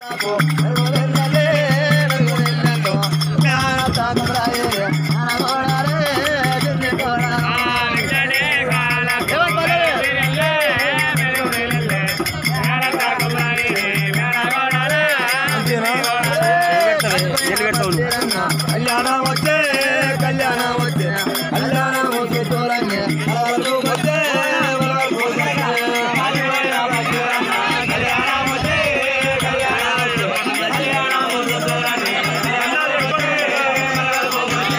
కళ్యాణం వచ్చే కళ్యాణం వచ్చే కళ్యాణం వచ్చే తోరంగే అలవరకు వచ్చే అలవరకు వచ్చే. కళ్యాణం వచ్చే కళ్యాణం వచ్చే కళ్యాణం వచ్చే తోరంగే అలవరకు వచ్చే అలవరకు వచ్చే.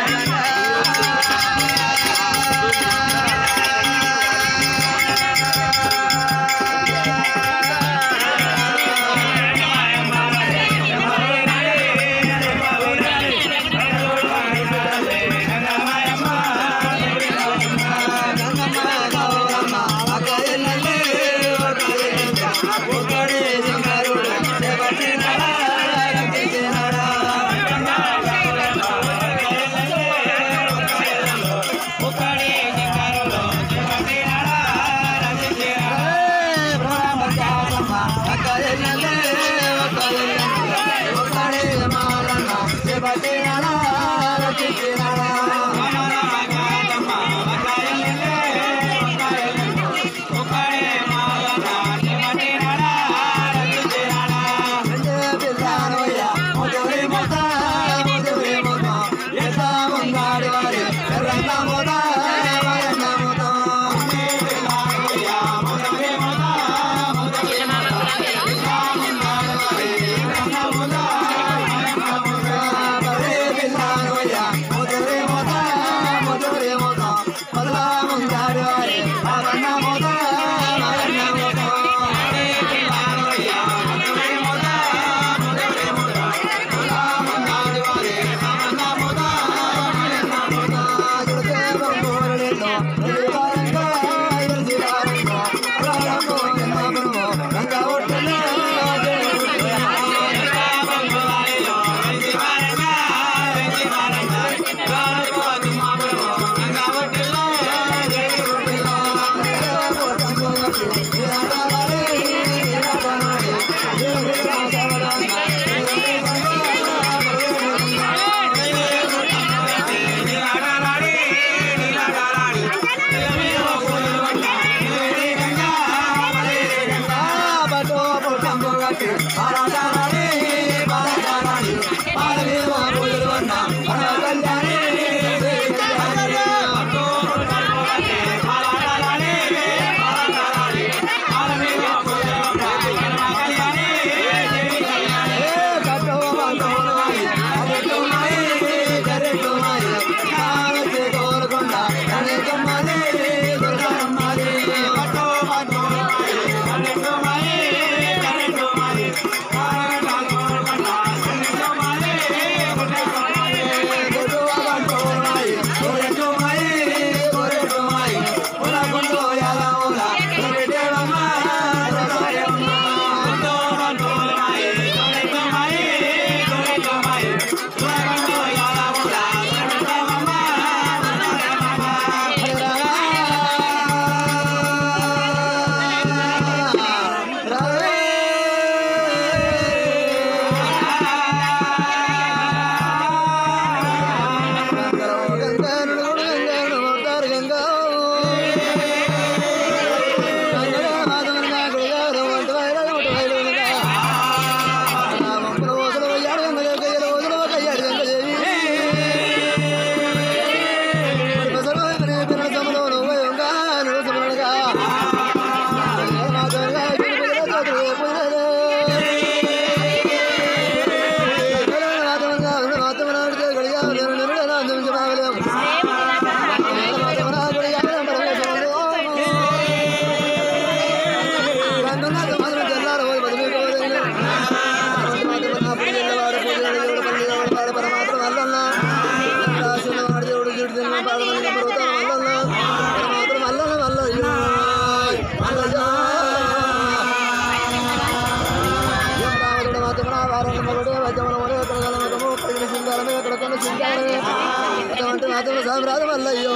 సామ్రాజ్యం మల్లయ్యో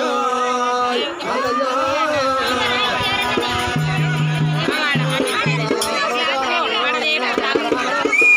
మల్లయ్యో వాడదేనా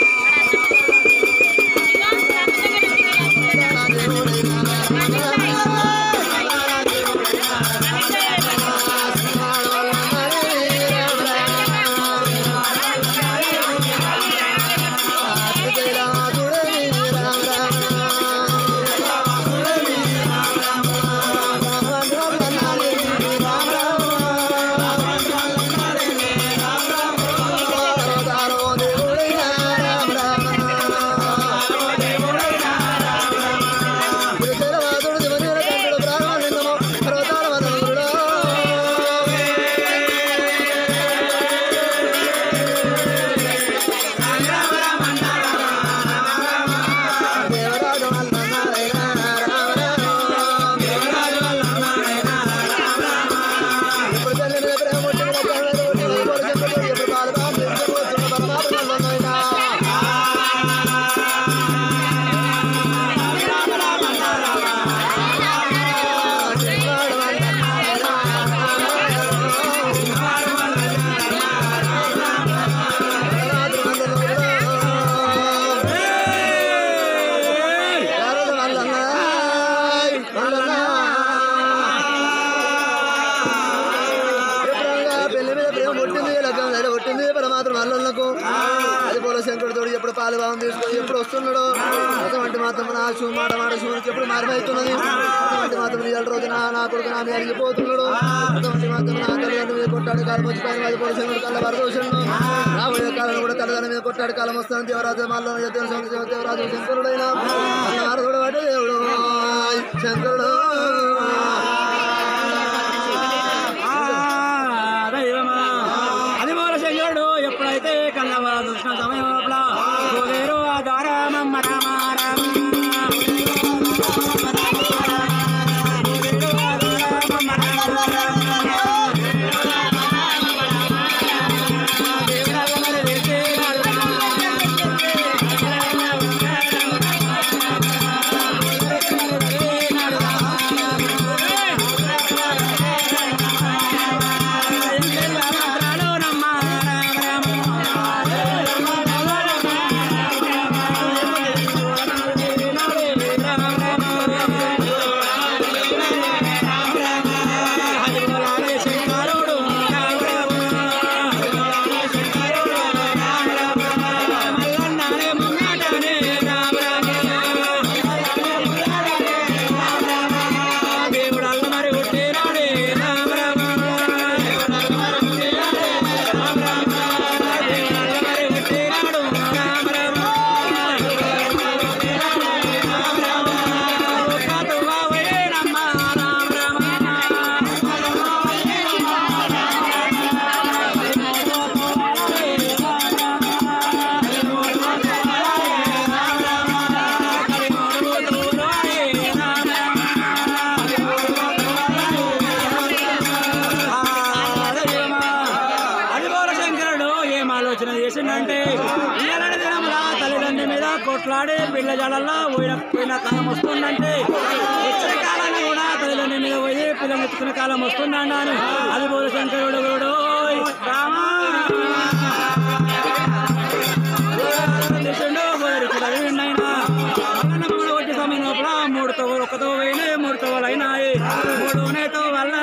శంకరుడు ఎప్పుడు పాలు భావం తీసుకొని ఎప్పుడు వస్తున్నాడు అటువంటి మాత్రం నా శివ మాట మాట శివునికి ఎప్పుడు మారిపోతున్నది అటువంటి మాత్రం ఇవాళ రోజు నా నా కొడుకు నా మీద అరిగిపోతున్నాడు అటువంటి మాత్రం నా తల్లిదండ్రుల మీద కొట్టాడు కాలం వచ్చి పైన మీద పోయి శంకరుడు కళ్ళ వరదోషండు రాబోయే కాలం కూడా తల్లిదండ్రుల మీద కొట్టాడు కాలం వస్తాను దేవరాజు మల్ల దేవరాజు శంకరుడైనా నారదుడు అంటే దేవుడు శంకరుడు దైవమా అది మూల శంకరుడు ఎప్పుడైతే కన్నవా చూసిన సమయం లోపల కుబేరు ఆ ద్వారమమ్మ రామ రామ. కుబేరు ఆ ద్వారమమ్మ రామ రామ. దేవుడా మరి వేసేనాడు దేవుడల్ల మరి కొట్టేనాడే రామ రామ దేవుడల్ల మరి కొట్టేనాడే రామ రామ దేవుడల్ల మరి కొట్టేనాడు రామ రామ రామ రామ ఒక్కతో బావేనమ్మ రామ రామ అడిగోర శంకరుడు ఏం ఆలోచన చేసిండంటే ఇయ్యాలని దినముల తల్లిదండ్రి మీద కొట్లాడి పిల్ల జడల్లో పోయిన పోయిన కాలం వస్తుందంటే వచ్చే కాలాన్ని కూడా తల్లిదండ్రి మీద పోయి పిల్లలు ఎత్తుకునే కాలం వస్తుందండి అని అదిగోర శంకరుడు కూడా రామా చేసిండు గోరికి తగిలిండైనా మల్లన్నప్పుడు వచ్చే సమయం లోపల మూడు తవ్వలు ఒక్క తవ్వ అయినాయి మూడు తవ్వలు అయినాయి మూడు నేతో వల్ల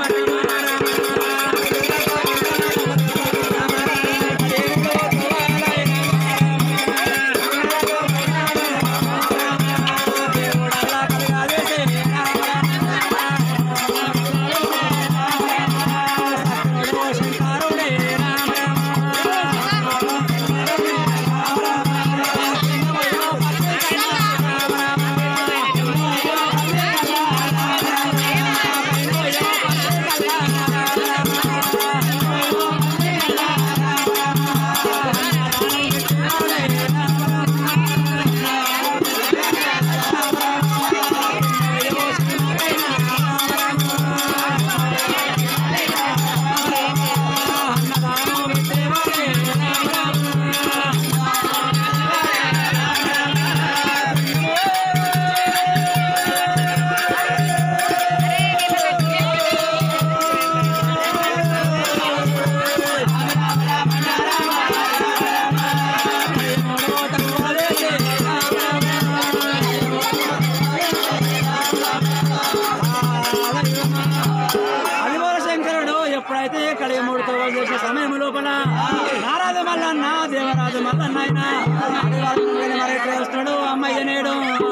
అదిగోర శంకరుడు ఎప్పుడైతే కలిగి మూడు తోవలు చేసే సమయం లోపల నారాజు మల్లన్న దేవరాజు మల్లన్న ఆయన అడిగారు మరి ఎట్లా వస్తున్నాడు అమ్మయ్య నేడు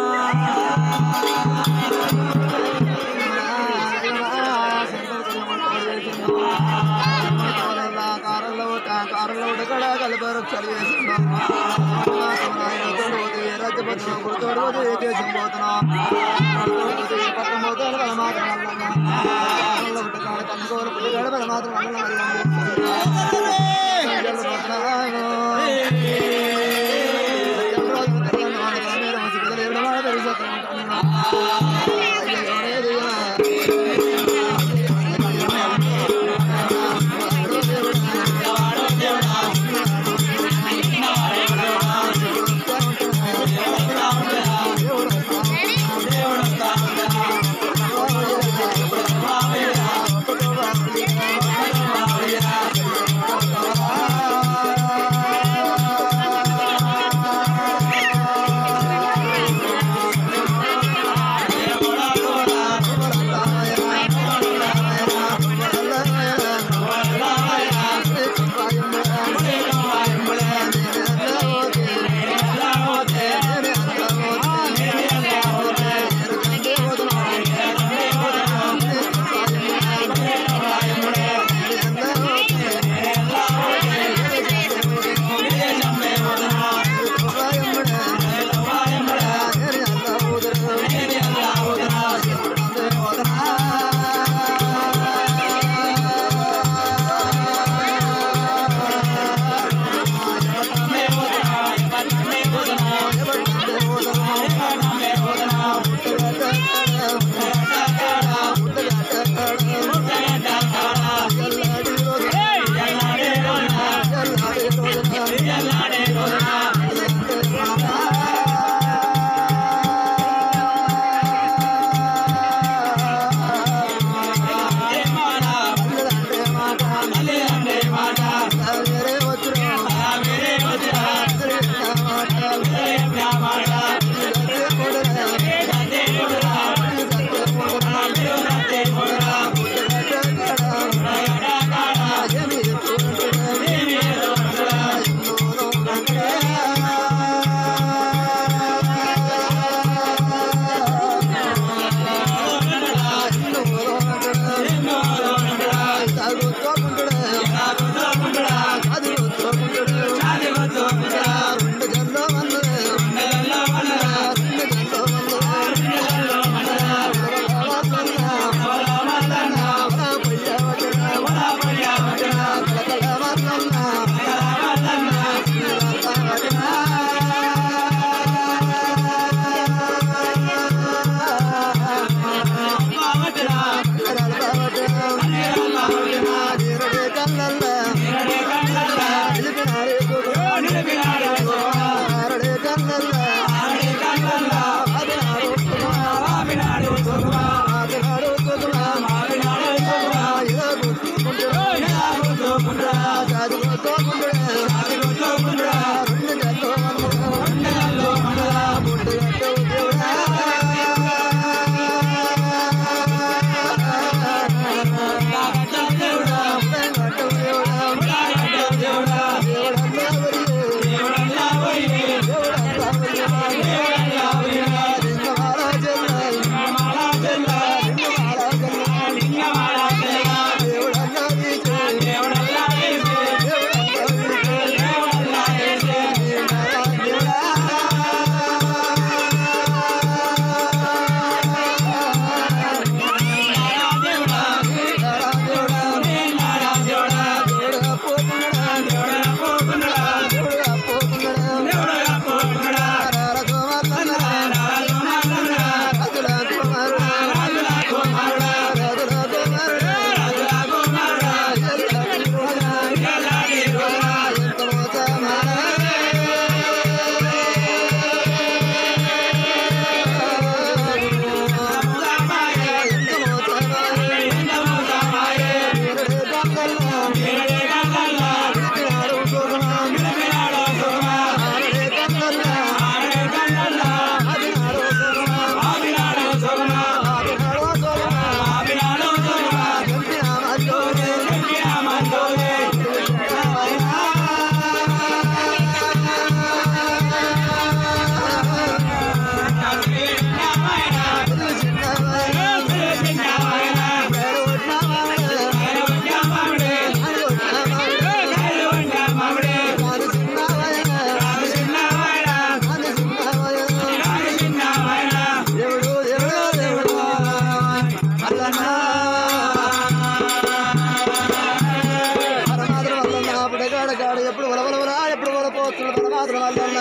కారంలో కారంలో కడ కలిపారు చదివేసిందా రాజ్యపత్రం గుర్తోడు పోతే ఏ దేశం పోతున్నా పట్టణం పోతాడు కదా మాత్రం కన్నుకోవాలి పుట్టిగాడు కదా మాత్రం దేవుడు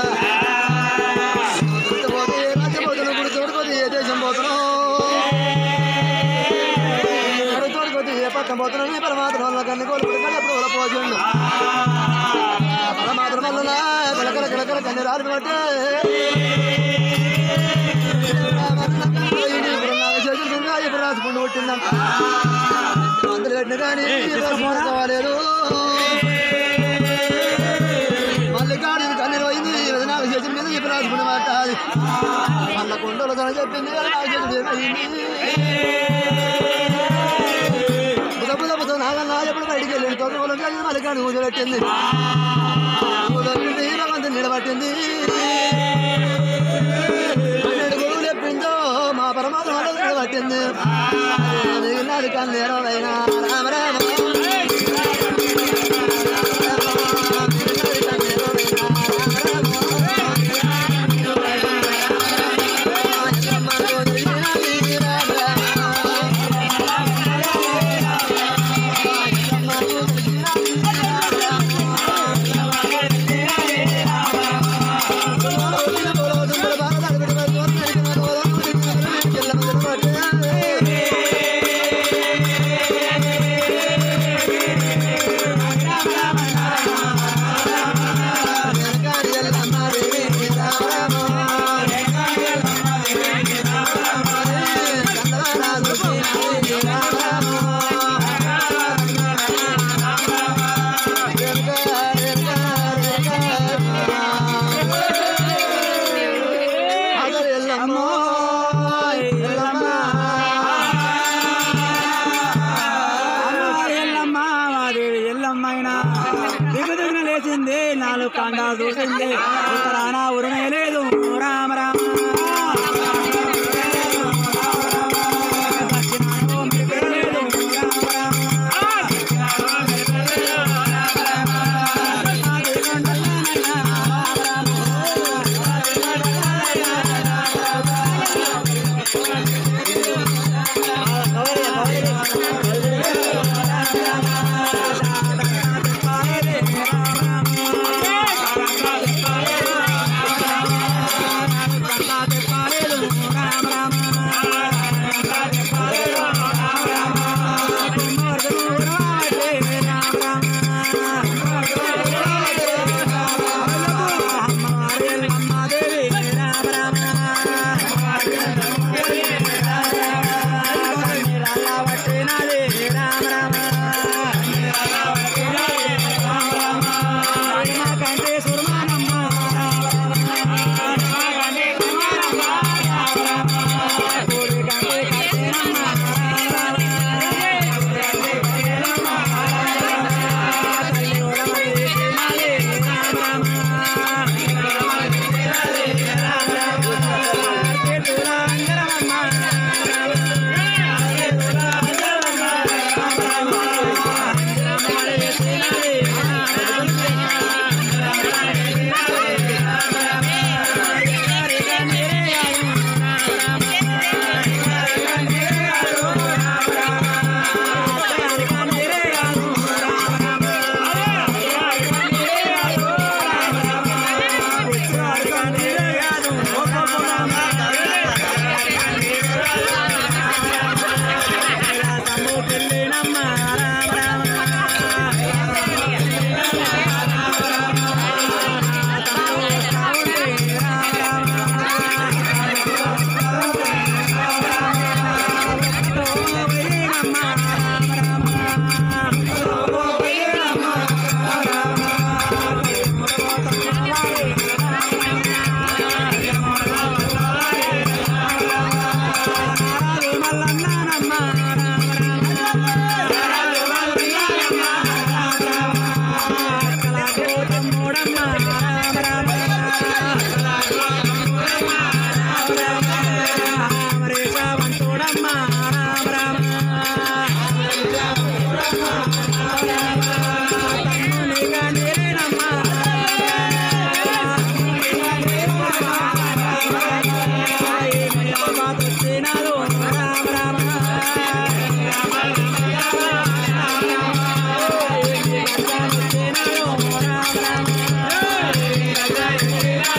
పోతే ఏ రాజ్యం పోతున్నావు గుడి తోడుకోతే ఏ దేశం పోతున్నావు గుడి తోడుకోతే ఏ పక్కన పోతున్నావు నీ పరమాత్మ వల్ల కన్ని కోలుకుడు కానీ ఎప్పుడు వల్ల పోచండు పరమాత్మ వల్ల కలకల కలకల కన్ని రాలి పట్టే ఇప్పుడు రాసుకుంటూ పుట్టిందంట మందులు కట్టిన కానీ కాలేదు మళ్ళీ కాడి కన్నీ పోయింది నాకు చేసిన మీద ఇప్పుడు రాసుకుని పట్టాలి మళ్ళీ కొండలు తన చెప్పింది నాకు చేసిన ఏమైంది బుధ బుధ నాగన్నా ఎప్పుడు బయటికి వెళ్ళింది తొమ్మిది రోజులు కలిసి మళ్ళీ కాడి కూర్చోబెట్టింది కూర్చోబెట్టింది భగవంతుని నిలబట్టింది పన్నెండు గొడుగులు చెప్పిందో మా పరమాత్మ వల్ల నిలబట్టింది మిగిలినది కన్నేరవైనా రామ రామ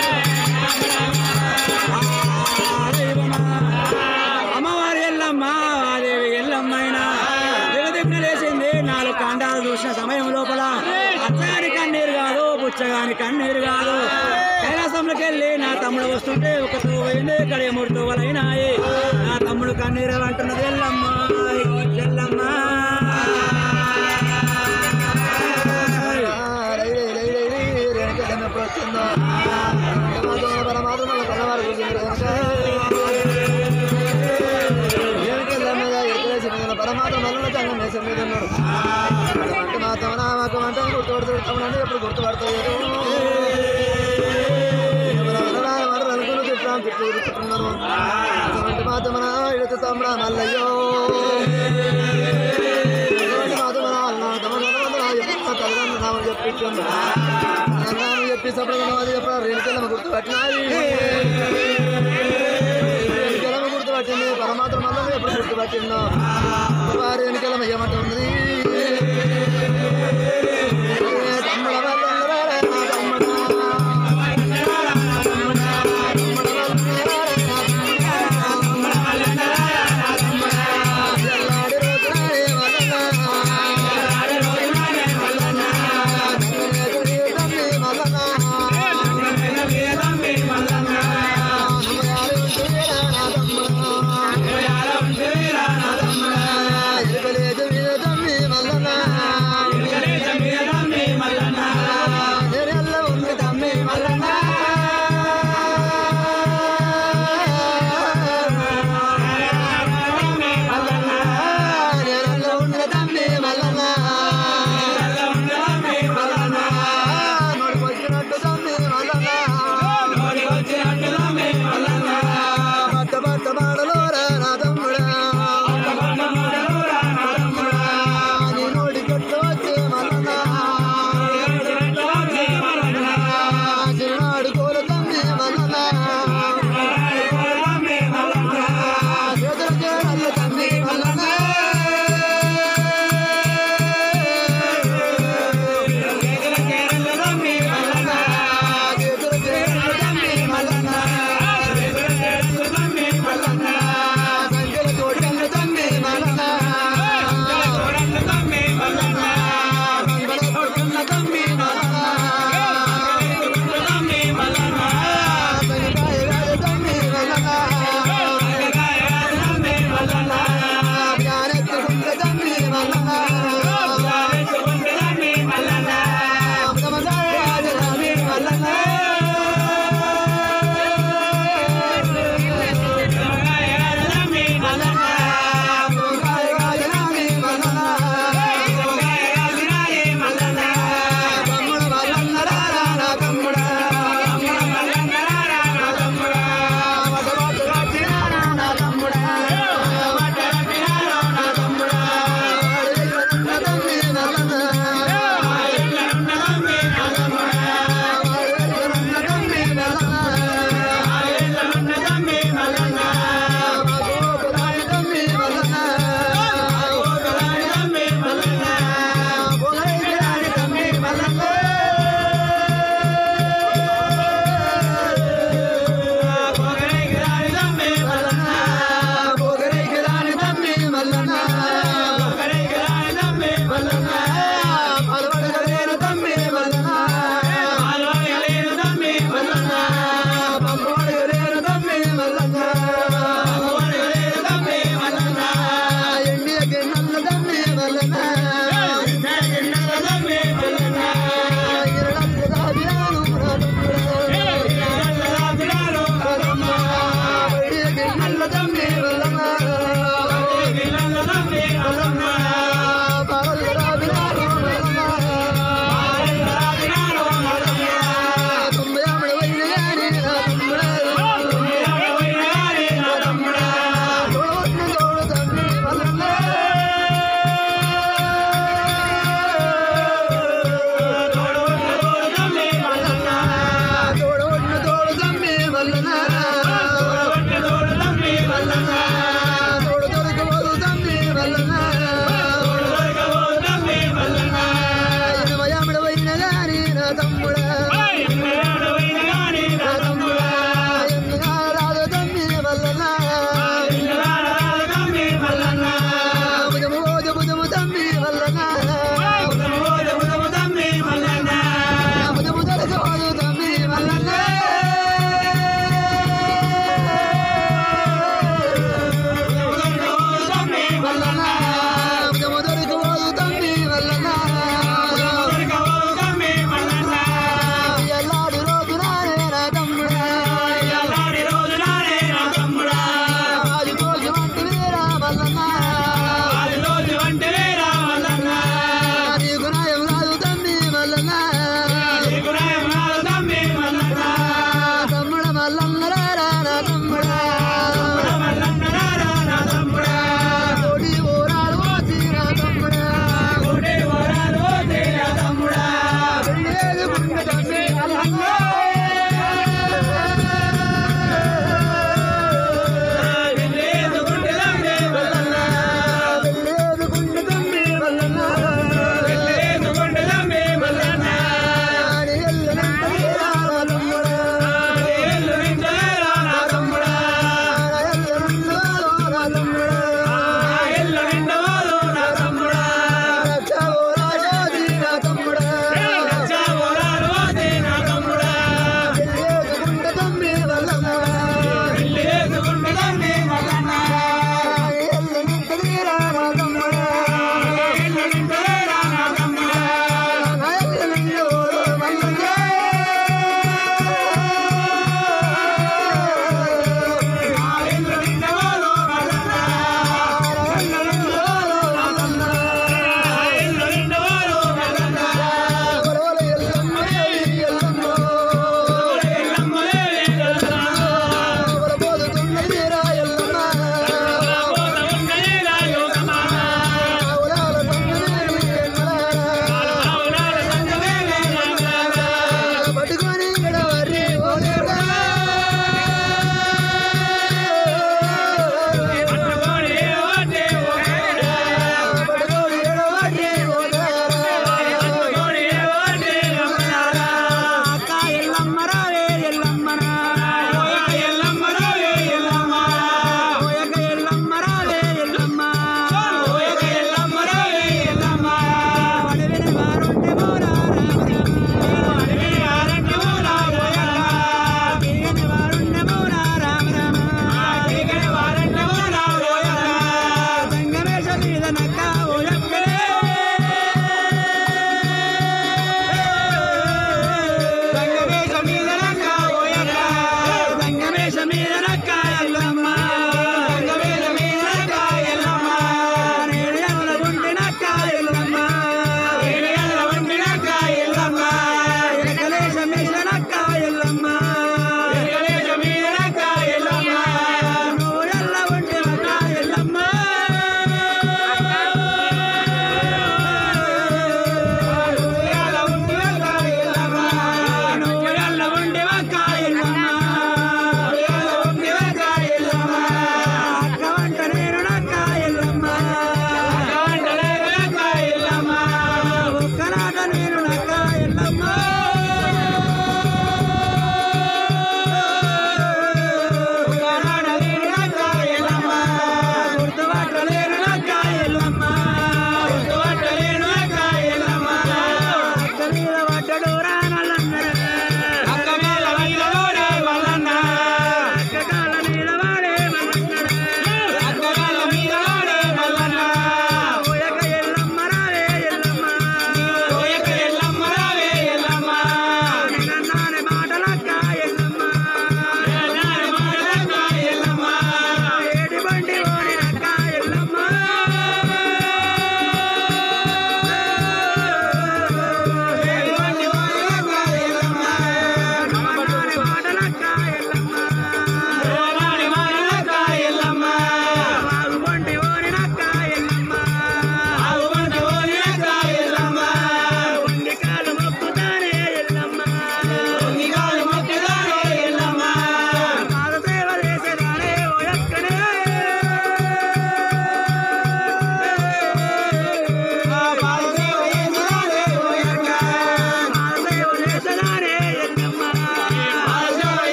అమ్మవారి ఎల్లమ్మ దేవి ఎల్లమ్మైన దిగదిగ్న లేచింది నాలుగు కాండాలు చూసిన సమయం లోపల అచ్చగాని కన్నీరు కాదు బుచ్చగాని కన్నీరు కాదు కైలాసంలోకి వెళ్ళి నా తమ్ముడు వస్తుంటే ఒక పోయింది ఇక్కడ మూడు తోవలైనాయి నా తమ్ముడు కన్నీరు అంటున్నది ఎల్లమ్మ ఎల్లమ్మ ఎప్పుడు గుర్తుపడతాడు మాత్రమన ఇడుతు తమ్ముడ మల్లయ్యో చెప్పేసప్పుడు రేణుకెళ్ళమ గుర్తుపట్టినాయి రేణుకెళ్ళమ గుర్తుపట్టింది పరమాత్మ మల్ల ఎప్పుడు గుర్తుపట్టిందో వారి రేణుకెళ్ళమ ఏమంటుంది తమ్ముడ మల్లన్న